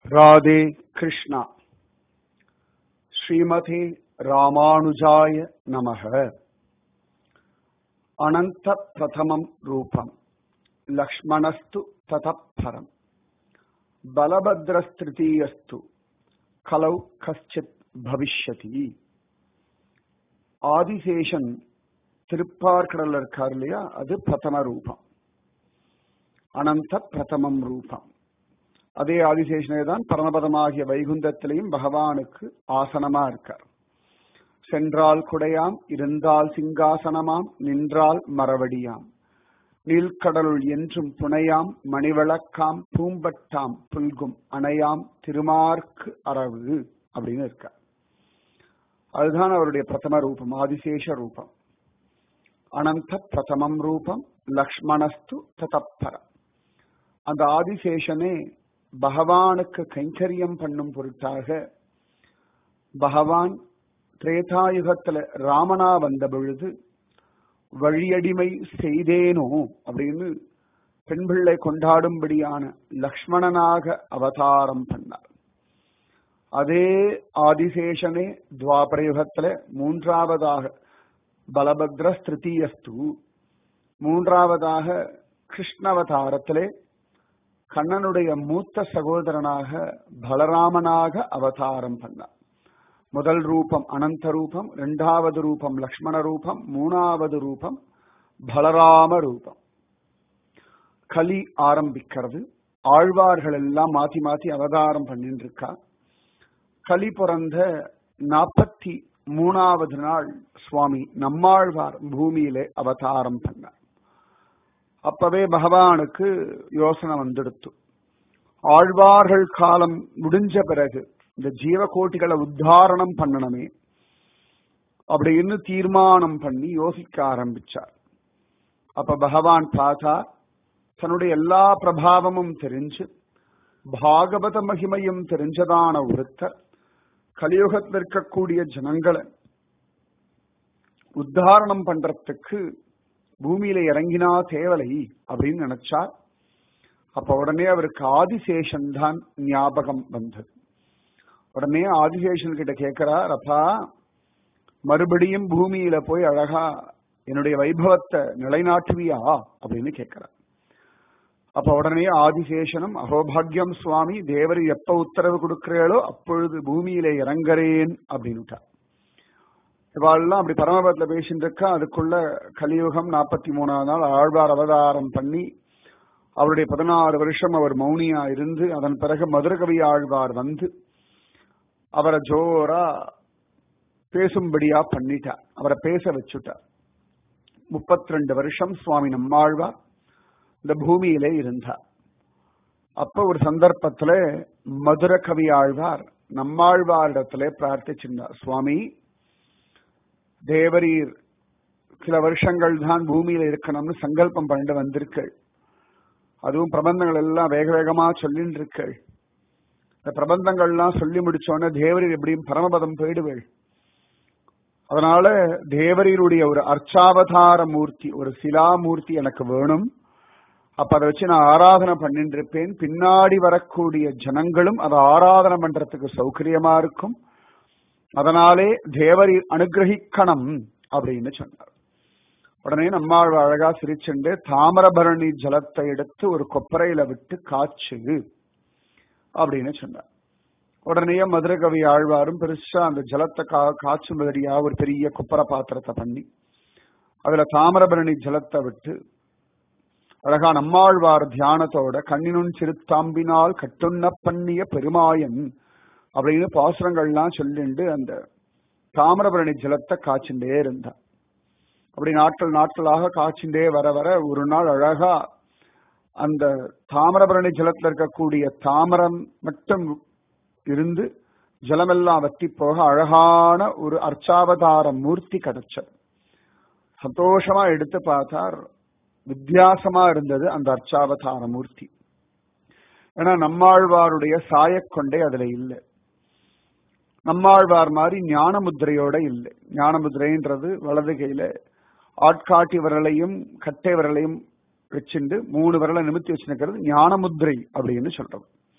ராதே கிருஷ்ணா ஸ்ரீமதி ராமானுஜாய நமக அனந்த பிரதமம் ரூபம் லக்ஷ்மணஸ்து ததப்பரம் பலபத்ரஸ்திருத்தீயஸ்து கலௌ கஷ்டித் பவிஷ்யதி ஆதிசேஷன் திருப்பார்கடல்ல இருக்கார் இல்லையா அது பிரதம ரூபம் அனந்த பிரதமம் ரூபம் அதே ஆதிசேஷனே தான் பரமபதமாகிய வைகுந்தத்திலையும் பகவானுக்கு ஆசனமா இருக்கார் சென்றால் குடையாம் இருந்தால் சிங்காசனமாம் நின்றால் மரவடியாம் நீழ்கடலுள் என்றும் புனையாம் மணிவிளக்காம் பூம்பட்டாம் புல்கும் அணையாம் திருமார்க்கு அரவு அப்படின்னு இருக்கார் அதுதான் அவருடைய பிரதம ரூபம் ஆதிசேஷ ரூபம் அனந்த பிரதமம் ரூபம் லக்ஷ்மணஸ்து ததப்பரம் அந்த ஆதிசேஷனே பகவானுக்கு கைங்கரியம் பண்ணும் பொருட்டாக பகவான் திரேதாயுகத்துல ராமனா வந்த பொழுது வழியடிமை செய்தேனோ அப்படின்னு பெண் பிள்ளை கொண்டாடும்படியான லக்ஷ்மணனாக அவதாரம் பண்ணார் அதே ஆதிசேஷனே துவாபர யுகத்துல மூன்றாவதாக பலபத்ர ஸ்திருத்தீயஸ்து மூன்றாவதாக கிருஷ்ணவதாரத்திலே கண்ணனுடைய மூத்த சகோதரனாக பலராமனாக அவதாரம் பண்ணார் முதல் ரூபம் அனந்த ரூபம் இரண்டாவது ரூபம் லக்ஷ்மண ரூபம் மூணாவது ரூபம் பலராம ரூபம் கலி ஆரம்பிக்கிறது ஆழ்வார்கள் எல்லாம் மாத்தி மாத்தி அவதாரம் பண்ணிட்டு இருக்கா கலி பிறந்த நாற்பத்தி மூணாவது நாள் சுவாமி நம்மாழ்வார் பூமியிலே அவதாரம் பண்ணார் அப்பவே பகவானுக்கு யோசனை வந்துடுத்து ஆழ்வார்கள் காலம் முடிஞ்ச பிறகு இந்த ஜீவகோட்டிகளை உத்தாரணம் பண்ணணுமே அப்படின்னு தீர்மானம் பண்ணி யோசிக்க ஆரம்பிச்சார் அப்ப பகவான் பார்த்தா தன்னுடைய எல்லா பிரபாவமும் தெரிஞ்சு பாகவத மகிமையும் தெரிஞ்சதான ஒருத்தர் கலியுகத்தில் இருக்கக்கூடிய ஜனங்களை உத்தாரணம் பண்றதுக்கு பூமியில இறங்கினா தேவலை அப்படின்னு நினைச்சார் அப்ப உடனே அவருக்கு ஆதிசேஷன் தான் ஞாபகம் வந்தது உடனே ஆதிசேஷன் கிட்ட கேட்கிறார் அப்பா மறுபடியும் பூமியில போய் அழகா என்னுடைய வைபவத்தை நிலைநாட்டுவியா அப்படின்னு கேட்கிறார் அப்ப உடனே ஆதிசேஷனும் அகோபாகியம் சுவாமி தேவர் எப்ப உத்தரவு கொடுக்கிறீர்களோ அப்பொழுது பூமியில இறங்குறேன் அப்படின்னுட்டார் இவாள்லாம் அப்படி பரமபதத்துல பேசிட்டு இருக்கா அதுக்குள்ள கலியுகம் நாற்பத்தி மூணாவது நாள் ஆழ்வார் அவதாரம் பண்ணி அவருடைய பதினாறு வருஷம் அவர் மௌனியா இருந்து அதன் பிறகு மதுரகவி ஆழ்வார் வந்து அவரை ஜோரா பேசும்படியா பண்ணிட்டார் அவரை பேச வச்சுட்டார் முப்பத்தி ரெண்டு வருஷம் சுவாமி நம்மாழ்வார் இந்த பூமியிலே இருந்தார் அப்ப ஒரு சந்தர்ப்பத்துல மதுர கவி ஆழ்வார் நம்மாழ்வாரிடத்துல பிரார்த்திச்சிருந்தார் சுவாமி தேவரீர் சில வருஷங்கள் தான் பூமியில இருக்கணும்னு சங்கல்பம் பண்ணிட்டு வந்திருக்கள் அதுவும் பிரபந்தங்கள் எல்லாம் வேக வேகமா சொல்லிட்டு இருக்கள் இந்த பிரபந்தங்கள்லாம் சொல்லி முடிச்சோடனே தேவரீர் எப்படியும் பரமபதம் போயிடுவேள் அதனால தேவரீருடைய ஒரு அர்ச்சாவதார மூர்த்தி ஒரு சிலாமூர்த்தி எனக்கு வேணும் அப்ப அதை வச்சு நான் ஆராதனை பண்ணிட்டு இருப்பேன் பின்னாடி வரக்கூடிய ஜனங்களும் அதை ஆராதனை பண்றதுக்கு சௌகரியமா இருக்கும் அதனாலே தேவரீர் அனுகிரகிக்கணும் அப்படின்னு சொன்னார் உடனே நம்மாழ்வ அழகா சிரிச்சுண்டு தாமிரபரணி ஜலத்தை எடுத்து ஒரு கொப்பரையில விட்டு காய்ச்சு அப்படின்னு சொன்னார் உடனே மதுரகவி ஆழ்வாரும் பெருசா அந்த ஜலத்தை கா காய்ச்சும்படியா ஒரு பெரிய கொப்பரை பாத்திரத்தை பண்ணி அதுல தாமிரபரணி ஜலத்தை விட்டு அழகா நம்மாழ்வார் தியானத்தோட கண்ணினுன் சிறுத்தாம்பினால் கட்டுண்ண பண்ணிய பெருமாயன் அப்படின்னு பாசுரங்கள்லாம் சொல்லிண்டு அந்த தாமிரபரணி ஜலத்தை காய்ச்சுட்டே இருந்தா அப்படி நாட்கள் நாட்களாக காய்ச்சுட்டே வர வர ஒரு நாள் அழகா அந்த தாமிரபரணி ஜலத்துல இருக்கக்கூடிய தாமரம் மட்டும் இருந்து ஜலமெல்லாம் வத்தி போக அழகான ஒரு அர்ச்சாவதார மூர்த்தி கிடைச்சது சந்தோஷமா எடுத்து பார்த்தார் வித்தியாசமா இருந்தது அந்த அர்ச்சாவதார மூர்த்தி ஏன்னா நம்மாழ்வாருடைய சாயக்கொண்டே அதுல இல்லை நம்மாழ்வார் மாதிரி ஞான முத்திரையோட இல்லை ஞான முத்திரைன்றது வலது கையில ஆட்காட்டி விரலையும் கட்டை விரலையும் வச்சுண்டு மூணு விரலை நிமித்தி வச்சுருக்கிறது ஞான முத்திரை அப்படின்னு சொல்றது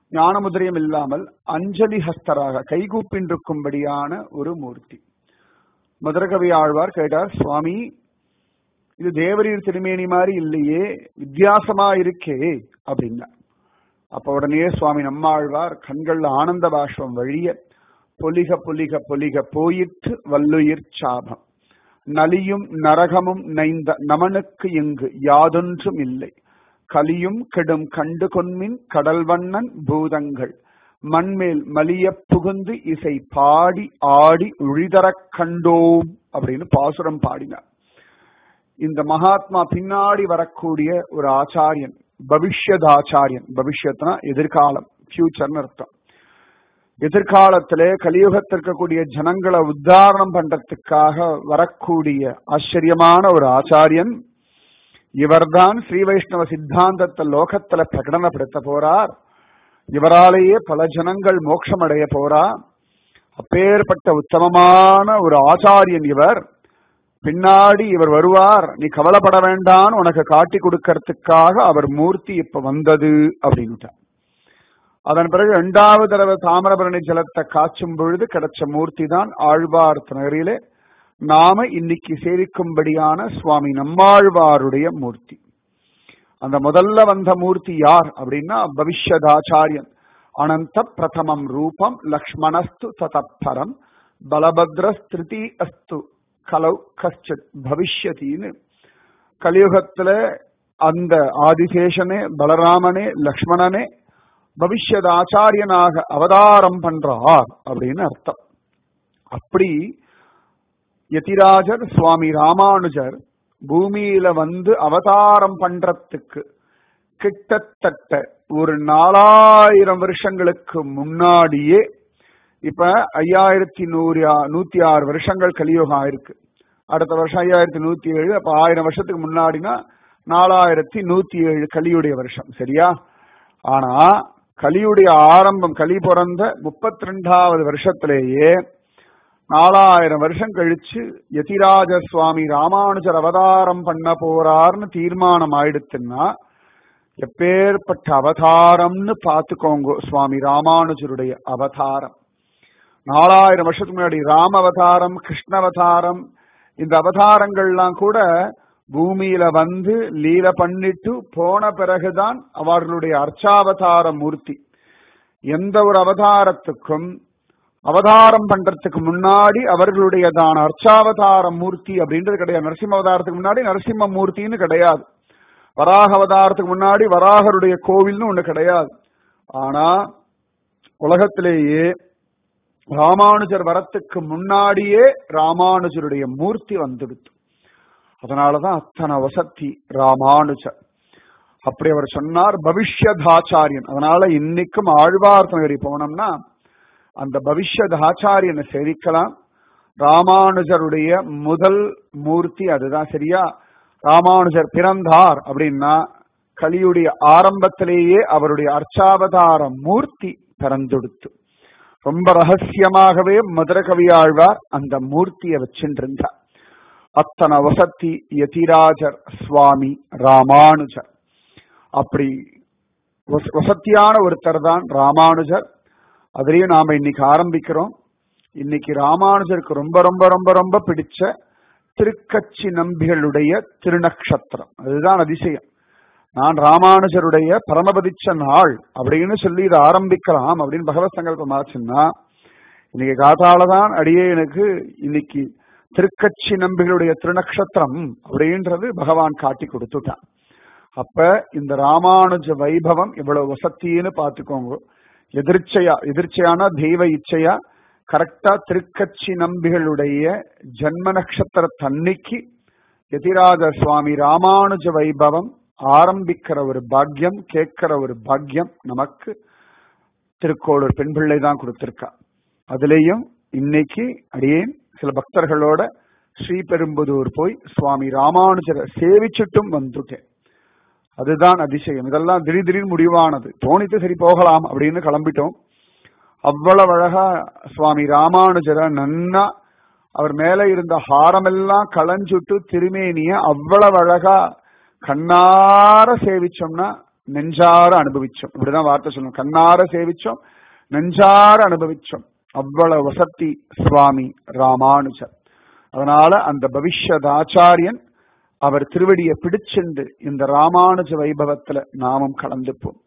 ஞானமுதிரியம் இல்லாமல் அஞ்சலி ஹஸ்தராக கைகூப்பின்றிருக்கும்படியான ஒரு மூர்த்தி மதுரகவி ஆழ்வார் கேட்டார் சுவாமி இது தேவரீர் திருமேனி மாதிரி இல்லையே வித்தியாசமா இருக்கே அப்படின்னா அப்ப உடனே சுவாமி நம்மாழ்வார் கண்கள்ல ஆனந்த பாஷ்பம் வழிய பொலிக பொலிக பொலிக போயிற்று வல்லுயிர் சாபம் நலியும் நரகமும் நைந்த நமனுக்கு இங்கு யாதொன்றும் இல்லை கலியும் கெடும் கண்டு கொன்மின் கடல் வண்ணன் பூதங்கள் மண்மேல் மலிய புகுந்து இசை பாடி ஆடி உழிதரக் கண்டோம் அப்படின்னு பாசுரம் பாடினார் இந்த மகாத்மா பின்னாடி வரக்கூடிய ஒரு ஆச்சாரியன் பவிஷ்யத் ஆச்சாரியன் பவிஷ்யத்னா எதிர்காலம் ஃபியூச்சர்னு அர்த்தம் எதிர்காலத்திலே கலியுகத்தில் இருக்கக்கூடிய ஜனங்களை உத்தாரணம் பண்றதுக்காக வரக்கூடிய ஆச்சரியமான ஒரு ஆச்சாரியன் இவர்தான் ஸ்ரீ வைஷ்ணவ சித்தாந்தத்தை லோகத்துல பிரகடனப்படுத்த போறார் இவராலேயே பல ஜனங்கள் மோட்சம் அடைய போறா அப்பேற்பட்ட உத்தமமான ஒரு ஆச்சாரியன் இவர் பின்னாடி இவர் வருவார் நீ கவலைப்பட வேண்டான்னு உனக்கு காட்டி கொடுக்கறதுக்காக அவர் மூர்த்தி இப்ப வந்தது அப்படின்னுட்டார் அதன் பிறகு இரண்டாவது தடவை தாமிரபரணி ஜலத்தை காய்ச்சும் பொழுது கிடைச்ச மூர்த்தி தான் ஆழ்வார் நகரிலே நாம இன்னைக்கு சேவிக்கும்படியான சுவாமி நம்மாழ்வாருடைய மூர்த்தி அந்த முதல்ல வந்த மூர்த்தி யார் அப்படின்னா பவிஷ்யதாச்சாரியன் அனந்த பிரதமம் ரூபம் லக்ஷ்மணஸ்து ததப்பரம் பலபத்ரஸ்திருதி அஸ்து கலௌ கஷ்டித் பவிஷ்யத்தின்னு கலியுகத்துல அந்த ஆதிசேஷனே பலராமனே லக்ஷ்மணனே பவிஷ்யத ஆச்சாரியனாக அவதாரம் பண்றார் அப்படின்னு அர்த்தம் அப்படி யதிராஜர் சுவாமி ராமானுஜர் பூமியில வந்து அவதாரம் பண்றதுக்கு கிட்டத்தட்ட ஒரு நாலாயிரம் வருஷங்களுக்கு முன்னாடியே இப்ப ஐயாயிரத்தி நூறு நூத்தி ஆறு வருஷங்கள் கலியுகம் ஆயிருக்கு அடுத்த வருஷம் ஐயாயிரத்தி நூத்தி ஏழு அப்ப ஆயிரம் வருஷத்துக்கு முன்னாடினா நாலாயிரத்தி நூத்தி ஏழு கலியுடைய வருஷம் சரியா ஆனா கலியுடைய ஆரம்பம் கலி பிறந்த முப்பத்தி ரெண்டாவது வருஷத்திலேயே நாலாயிரம் வருஷம் கழிச்சு யதிராஜ சுவாமி ராமானுஜர் அவதாரம் பண்ண போறார்னு தீர்மானம் ஆயிடுத்துன்னா எப்பேற்பட்ட அவதாரம்னு பார்த்துக்கோங்க சுவாமி ராமானுஜருடைய அவதாரம் நாலாயிரம் வருஷத்துக்கு முன்னாடி ராம அவதாரம் கிருஷ்ண அவதாரம் இந்த அவதாரங்கள்லாம் கூட பூமியில வந்து லீல பண்ணிட்டு போன பிறகுதான் அவர்களுடைய அர்ச்சாவதார மூர்த்தி எந்த ஒரு அவதாரத்துக்கும் அவதாரம் பண்றதுக்கு முன்னாடி அவர்களுடையதான அர்ச்சாவதார மூர்த்தி அப்படின்றது கிடையாது நரசிம்ம அவதாரத்துக்கு முன்னாடி நரசிம்ம மூர்த்தின்னு கிடையாது வராக அவதாரத்துக்கு முன்னாடி வராகருடைய கோவில்னு ஒண்ணு கிடையாது ஆனா உலகத்திலேயே ராமானுஜர் வரத்துக்கு முன்னாடியே ராமானுஜருடைய மூர்த்தி வந்துடுத்து அதனாலதான் அத்தனை வசத்தி ராமானுஜர் அப்படி அவர் சொன்னார் பவிஷ்யதாச்சாரியன் அதனால இன்னைக்கும் ஆழ்வார்த்தனகிரி போனோம்னா அந்த பவிஷ்யதாச்சாரியனை சேவிக்கலாம் ராமானுஜருடைய முதல் மூர்த்தி அதுதான் சரியா ராமானுஜர் பிறந்தார் அப்படின்னா கலியுடைய ஆரம்பத்திலேயே அவருடைய அர்ச்சாவதார மூர்த்தி பிறந்தெடுத்து ரொம்ப ரகசியமாகவே மதுர கவியாழ்வார் அந்த மூர்த்தியை வச்சுருந்தார் அத்தனை வசத்தி யதிராஜர் சுவாமி ராமானுஜர் அப்படி வசத்தியான ஒருத்தர் தான் ராமானுஜர் அதுலயும் நாம இன்னைக்கு ஆரம்பிக்கிறோம் இன்னைக்கு ராமானுஜருக்கு ரொம்ப ரொம்ப ரொம்ப ரொம்ப பிடிச்ச திருக்கச்சி நம்பிகளுடைய திருநக்ஷத்திரம் அதுதான் அதிசயம் நான் ராமானுஜருடைய பரமபதிச்ச நாள் அப்படின்னு சொல்லி இதை ஆரம்பிக்கலாம் அப்படின்னு பகவத் சங்கல்பம் ஆச்சுன்னா இன்னைக்கு காத்தாலதான் அடியே எனக்கு இன்னைக்கு திருக்கட்சி நம்பிகளுடைய திருநக்ஷத்திரம் அப்படின்றது பகவான் காட்டி கொடுத்துட்டான் அப்ப இந்த ராமானுஜ வைபவம் இவ்வளவு வசத்தின்னு பாத்துக்கோங்க எதிர்ச்சையா எதிர்ச்சையான தெய்வ இச்சையா கரெக்டா திருக்கட்சி நம்பிகளுடைய ஜன்ம நட்சத்திர தன்னைக்கு எதிராஜ சுவாமி ராமானுஜ வைபவம் ஆரம்பிக்கிற ஒரு பாக்கியம் கேட்கிற ஒரு பாக்கியம் நமக்கு திருக்கோளூர் பெண் பிள்ளை தான் கொடுத்திருக்கா அதுலேயும் இன்னைக்கு அடியேன் சில பக்தர்களோட ஸ்ரீபெரும்புதூர் போய் சுவாமி ராமானுஜரை சேவிச்சுட்டும் வந்துட்டேன் அதுதான் அதிசயம் இதெல்லாம் திடீர் திடீர்னு முடிவானது தோணித்து சரி போகலாம் அப்படின்னு கிளம்பிட்டோம் அவ்வளவு அழகா சுவாமி ராமானுஜரை நன்னா அவர் மேல இருந்த ஹாரமெல்லாம் களைஞ்சுட்டு திருமேனிய அவ்வளவு அழகா கண்ணார சேவிச்சோம்னா நெஞ்சார அனுபவிச்சோம் இப்படிதான் வார்த்தை சொல்லணும் கண்ணார சேவிச்சோம் நெஞ்சார அனுபவிச்சோம் அவ்வளவு வசத்தி சுவாமி ராமானுஜர் அதனால அந்த பவிஷ்யத் ஆச்சாரியன் அவர் திருவடியை பிடிச்சிண்டு இந்த ராமானுஜ வைபவத்துல நாமும் கலந்துப்போம்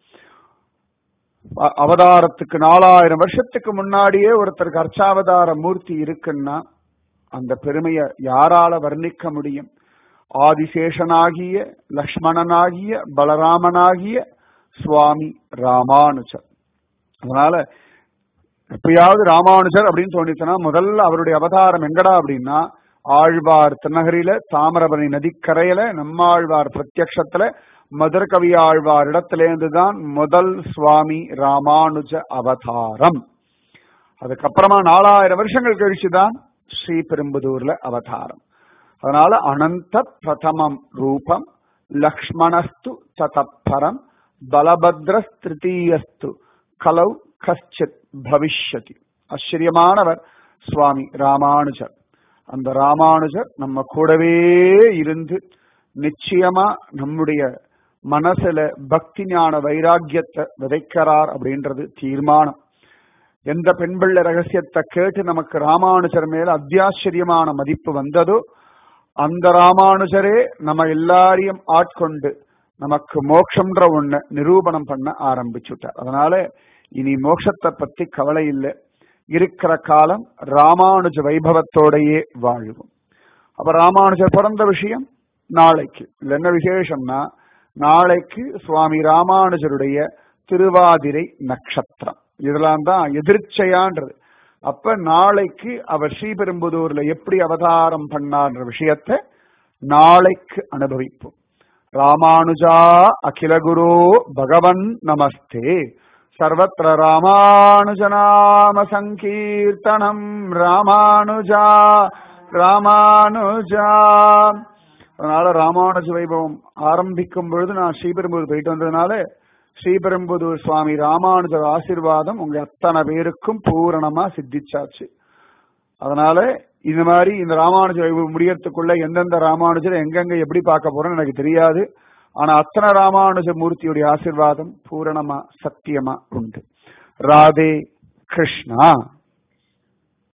அ- அவதாரத்துக்கு நாலாயிரம் வருஷத்துக்கு முன்னாடியே ஒருத்தருக்கு அர்ச்சாவதார மூர்த்தி இருக்குன்னா அந்த பெருமையை யாரால வர்ணிக்க முடியும் ஆதிசேஷனாகிய லக்ஷ்மணனாகிய பலராமனாகிய சுவாமி ராமானுஜர் அதனால எப்பயாவது ராமானுஜர் அப்படின்னு தோணிச்சுன்னா முதல்ல அவருடைய அவதாரம் எங்கடா அப்படின்னா ஆழ்வார் திருநகரில தாமிரபரணி நதிக்கரையில நம்மாழ்வார் பிரத்யக்ஷத்துல மதுரகவி ஆழ்வார் இடத்திலேருந்து தான் முதல் சுவாமி ராமானுஜ அவதாரம் அதுக்கப்புறமா நாலாயிரம் வருஷங்கள் கழிச்சுதான் ஸ்ரீபெரும்புதூர்ல அவதாரம் அதனால அனந்த பிரதமம் ரூபம் லக்ஷ்மணஸ்து ததப்பரம் பலபத்ரஸ் திருத்தீயஸ்து கலௌ கஷ்டித் பவிஷ்யதி ஆச்சரியமானவர் சுவாமி ராமானுஜர் அந்த ராமானுஜர் நம்ம கூடவே இருந்து நிச்சயமா நம்முடைய மனசுல பக்தி ஞான வைராக்கியத்தை விதைக்கிறார் அப்படின்றது தீர்மானம் எந்த பெண் பிள்ளை ரகசியத்தை கேட்டு நமக்கு ராமானுஜர் மேல அத்தியாச்சரியமான மதிப்பு வந்ததோ அந்த ராமானுஜரே நம்ம எல்லாரையும் ஆட்கொண்டு நமக்கு மோட்சம்ன்ற ஒண்ண நிரூபணம் பண்ண ஆரம்பிச்சுட்டார் அதனால இனி மோட்சத்தை பத்தி கவலை இல்லை இருக்கிற காலம் ராமானுஜ வைபவத்தோடையே வாழுவோம் அப்ப ராமானுஜர் பிறந்த விஷயம் நாளைக்கு இதுல என்ன விசேஷம்னா நாளைக்கு சுவாமி ராமானுஜருடைய திருவாதிரை நட்சத்திரம் இதெல்லாம் தான் எதிர்ச்சையான்றது அப்ப நாளைக்கு அவர் ஸ்ரீபெரும்புதூர்ல எப்படி அவதாரம் பண்ணார்ன்ற விஷயத்தை நாளைக்கு அனுபவிப்போம் ராமானுஜா அகில குரு பகவன் நமஸ்தே சர்வத்திர ராமானுஜநாம சங்கீர்த்தனம் ராமானுஜா ராமானுஜா அதனால ராமானுஜ வைபவம் ஆரம்பிக்கும் பொழுது நான் ஸ்ரீபெரும்புதூர் போயிட்டு வந்ததுனால ஸ்ரீபெரும்புதூர் சுவாமி ராமானுஜர் ஆசீர்வாதம் உங்க அத்தனை பேருக்கும் பூரணமா சித்திச்சாச்சு அதனால இந்த மாதிரி இந்த ராமானுஜ வைபவம் முடியறதுக்குள்ள எந்தெந்த ராமானுஜர் எங்கெங்க எப்படி பார்க்க போறோம்னு எனக்கு தெரியாது ஆனா அத்தனை ராமானுஜ மூர்த்தியுடைய ஆசீர்வாதம் பூரணமா சத்தியமா உண்டு ராதே கிருஷ்ணா